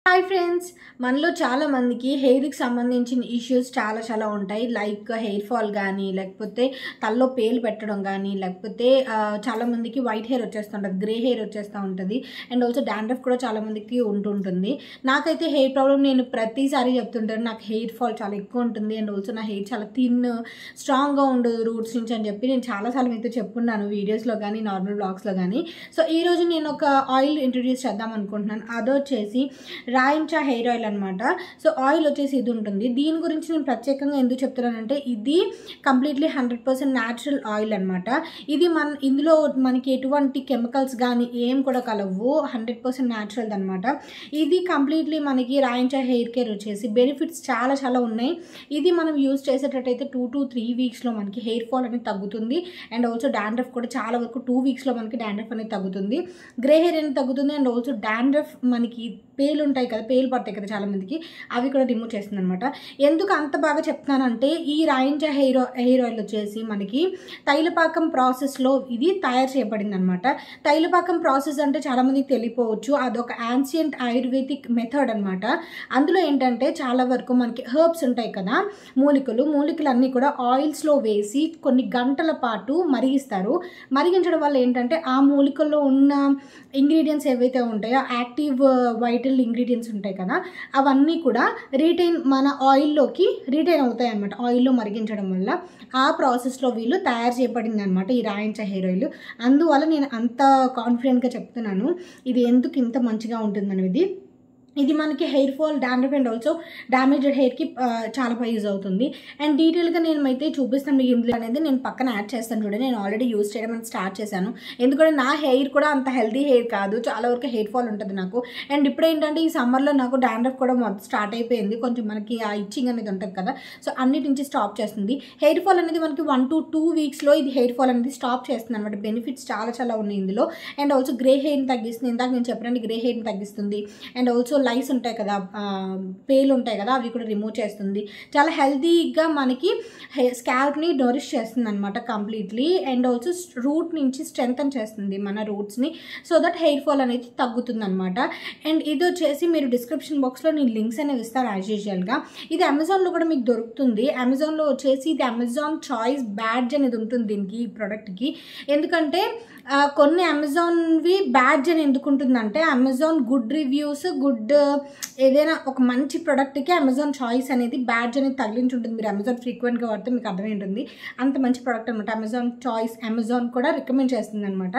hi friends మనలో చాలా మందికి హెయిర్కి సంబంధించిన ఇష్యూస్ చాలా చాలా ఉంటాయి లైక్ హెయిర్ ఫాల్ కానీ లేకపోతే తల్లో పేలు పెట్టడం కానీ లేకపోతే ఆ, చాలా మందికి వైట్ హెయిర్ వచ్చేస్తుంటుంది గ్రే హెయిర్ వచ్చేస్తూ ఉంటుంది అండ్ ఆల్సో డాండ్రఫ్ కూడా చాలా మందికి ఉంటుంటుంది నాకైతే హెయిర్ ప్రాబ్లం నేను ప్రతిసారి చెప్తుంటాను నాకు హెయిర్ ఫాల్ చాలా ఎక్కువ ఉంటుంది అండ్ ఆల్సో నా హెయిర్ చాలా థిన్ స్ట్రాంగ్గా ఉండదు రూట్స్ నుంచి అని చెప్పి నేను చాలాసార్లు మీతో చెప్పున్నాను వీడియోస్లో కానీ నార్మల్ బ్లాగ్స్లో కానీ సో ఈరోజు నేను ఒక ఆయిల్ ఇంట్రడ్యూస్ చేద్దాం అనుకుంటున్నాను అది వచ్చేసి రాయించా హెయిర్ ఆయిల్ అనమాట సో ఆయిల్ వచ్చేసి ఇది ఉంటుంది దీని గురించి నేను ప్రత్యేకంగా ఎందుకు చెప్తున్నానంటే ఇది completely hundred percent natural oil అనమాట ఇది మన ఇందులో మనకి ఎటువంటి కెమికల్స్ కానీ ఏం కూడా కలవు హండ్రెడ్ పర్సెంట్ న్యాచురల్ అనమాట ఇది కంప్లీట్లీ మనకి రాయించా హెయిర్ కేర్ వచ్చేసి బెనిఫిట్స్ చాలా చాలా ఉన్నాయి ఇది మనం యూజ్ చేసేటట్టయితే టూ టు త్రీ వీక్స్లో మనకి హెయిర్ ఫాల్ అనేది తగ్గుతుంది అండ్ ఆల్సో డాండ్రఫ్ కూడా చాలా వరకు టూ వీక్స్లో మనకి డాండ్రఫ్ అనేది తగ్గుతుంది గ్రే హెయిర్ అనేది తగ్గుతుంది అండ్ ఆల్సో డాండ్రఫ్ మనకి పేలు ఉంటాయి కదా పేలు పడతాయి కదా చాలా మందికి అవి కూడా రిమూవ్ చేస్తుంది అనమాట ఎందుకు అంత బాగా చెప్తున్నానంటే ఈ రాయించా హెయిర్ హెయిర్ ఆయిల్ వచ్చేసి మనకి తైలపాకం ప్రాసెస్లో ఇది తయారు చేయబడింది అనమాట తైలపాకం ప్రాసెస్ అంటే చాలా మందికి తెలియపోవచ్చు అదొక యాన్షియంట్ ఆయుర్వేదిక్ మెథడ్ అనమాట అందులో ఏంటంటే చాలా వరకు మనకి హర్బ్స్ ఉంటాయి కదా మూలికలు మూలికలు అన్నీ కూడా ఆయిల్స్లో వేసి కొన్ని గంటల పాటు మరిగిస్తారు మరిగించడం వల్ల ఏంటంటే ఆ మూలికల్లో ఉన్న ఇంగ్రీడియంట్స్ ఏవైతే ఉంటాయో యాక్టివ్ వైటల్ ఇంగ్రీడియంట్స్ ఉంటాయి కదా అవన్నీ కూడా రీటైన్ మన ఆయిల్లోకి రీటైన్ అవుతాయి అనమాట ఆయిల్లో మరిగించడం వల్ల ఆ ప్రాసెస్లో వీళ్ళు తయారు చేయబడింది అనమాట ఈ రాయించ హెయిర్ ఆయిల్ అందువల్ల నేను అంత కాన్ఫిడెంట్గా చెప్తున్నాను ఇది ఎందుకు ఇంత మంచిగా ఉంటుందనేది ఇది మనకి hair fall dandruff and also damaged హెయిర్కి చాలా బాగా యూజ్ అవుతుంది అండ్ డీటెయిల్గా నేను అయితే చూపిస్తాను మీకు ఇందులో అనేది నేను పక్కన యాడ్ చేస్తాను చూడండి నేను ఆల్రెడీ యూజ్ చేయడం అని స్టార్ట్ చేశాను ఎందుకంటే నా హెయిర్ కూడా అంత హెల్తీ హెయిర్ కాదు చాలా వరకు హెయిర్ ఫాల్ ఉంటుంది నాకు అండ్ ఇప్పుడు ఏంటంటే ఈ సమ్మర్లో నాకు డాండ్రఫ్ కూడా మొత్తం స్టార్ట్ అయిపోయింది కొంచెం మనకి ఆ ఇచ్చింగ్ అనేది ఉంటుంది కదా సో అన్నిటి నుంచి స్టాప్ చేస్తుంది హెయిర్ ఫాల్ అనేది మనకి వన్ టు టూ వీక్స్లో ఇది హెయిర్ ఫాల్ అనేది స్టాప్ చేస్తుంది అనమాట బెనిఫిట్స్ చాలా చాలా ఉన్నాయి ఇందులో అండ్ ఆల్సో గ్రే హెయిర్ని తగ్గిస్తుంది ఇందాక నేను చెప్పినట్టు గ్రే హెయిర్ని తగ్గిస్తుంది అండ్ ఆల్సో లైస్ ఉంటాయి కదా ఆ, పేలు ఉంటాయి కదా అవి కూడా రిమూవ్ చేస్తుంది చాలా హెల్తీగా మనకి స్కాల్ప్ని నరిష్ చేస్తుంది అనమాట కంప్లీట్లీ అండ్ ఆల్సో రూట్ నుంచి స్ట్రెంగ్తన్ చేస్తుంది మన రూట్స్ని సో దట్ హెయిర్ ఫాల్ అనేది తగ్గుతుంది అనమాట అండ్ ఇది వచ్చేసి మీరు డిస్క్రిప్షన్ బాక్స్లో నేను లింక్స్ అనేవి ఇస్తాను యాజ్ యూజువల్గా ఇది అమెజాన్లో కూడా మీకు దొరుకుతుంది అమెజాన్లో వచ్చేసి ఇది అమెజాన్ చాయిస్ బ్యాడ్జ్ అనేది ఉంటుంది దీనికి ఈ ప్రోడక్ట్కి ఎందుకంటే ఆ, కొన్ని అమెజాన్వి బ్యాడ్జ్ అని ఎందుకు ఉంటుందంటే అమెజాన్ గుడ్ రివ్యూస్ గుడ్ ఏదైనా ఒక మంచి ప్రోడక్ట్కి అమెజాన్ చాయిస్ అనేది బ్యాడ్జ్ అనేది తగిలించి ఉంటుంది మీరు అమెజాన్ ఫ్రీక్వెంట్గా వాడితే మీకు అర్థమై ఉంటుంది అంత మంచి ప్రోడక్ట్ అనమాట అమెజాన్ చాయిస్ అమెజాన్ కూడా రికమెండ్ చేస్తుంది అనమాట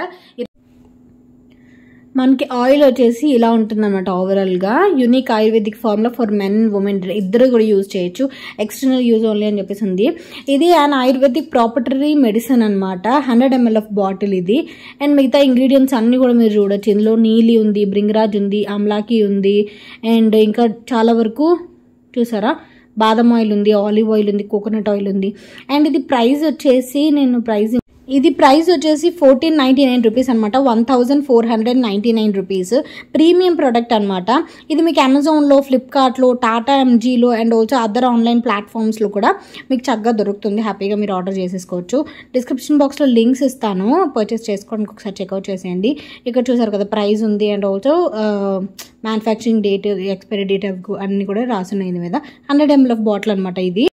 మనకి ఆయిల్ వచ్చేసి ఇలా ఉంటుంది అనమాట ఓవరాల్గా unique ayurvedic formula for men women ఇద్దరు కూడా యూజ్ చేయొచ్చు ఎక్స్టర్నల్ యూజ్ ఓన్లీ అని చెప్పేసి ఉంది ఇది అండ్ ఆయుర్వేదిక్ ప్రాపర్టరీ మెడిసిన్ అనమాట హండ్రెడ్ ఎంఎల్ ఆఫ్ బాటిల్ ఇది అండ్ మిగతా ఇంగ్రీడియంట్స్ అన్ని కూడా మీరు చూడొచ్చు ఇందులో నీలి ఉంది బ్రింగరాజ్ ఉంది అమ్లాకి ఉంది అండ్ ఇంకా చాలా వరకు చూసారా బాదం ఆయిల్ ఉంది ఆలివ్ ఆయిల్ ఉంది కోకోనట్ ఆయిల్ ఉంది అండ్ ఇది ప్రైస్ వచ్చేసి నేను ప్రైస్ ఇది ప్రైస్ వచ్చేసి ఫోర్టీన్ నైంటీ నైన్ రూపీస్ అనమాట one thousand four hundred ninety nine rupees premium product అనమాట ఇది మీకు అమెజాన్లో ఫ్లిప్కార్ట్లో టాటా ఎంజీలో అండ్ ఆల్సో అదర్ ఆన్లైన్ ప్లాట్ఫామ్స్లో కూడా మీకు చక్కగా దొరుకుతుంది హ్యాపీగా మీరు ఆర్డర్ చేసేసుకోవచ్చు డిస్క్రిప్షన్ బాక్స్లో లింక్స్ ఇస్తాను పర్చేస్ చేసుకోవడానికి ఒకసారి చెక్అవుట్ చేసేయండి ఇక్కడ చూసారు కదా ప్రైస్ ఉంది and also manufacturing date expiry date అన్ని కూడా రాసున్నాయి ఇది మీద హండ్రెడ్ ఎంఎల్ ఆఫ్ బాటిల్ అనమాట ఇది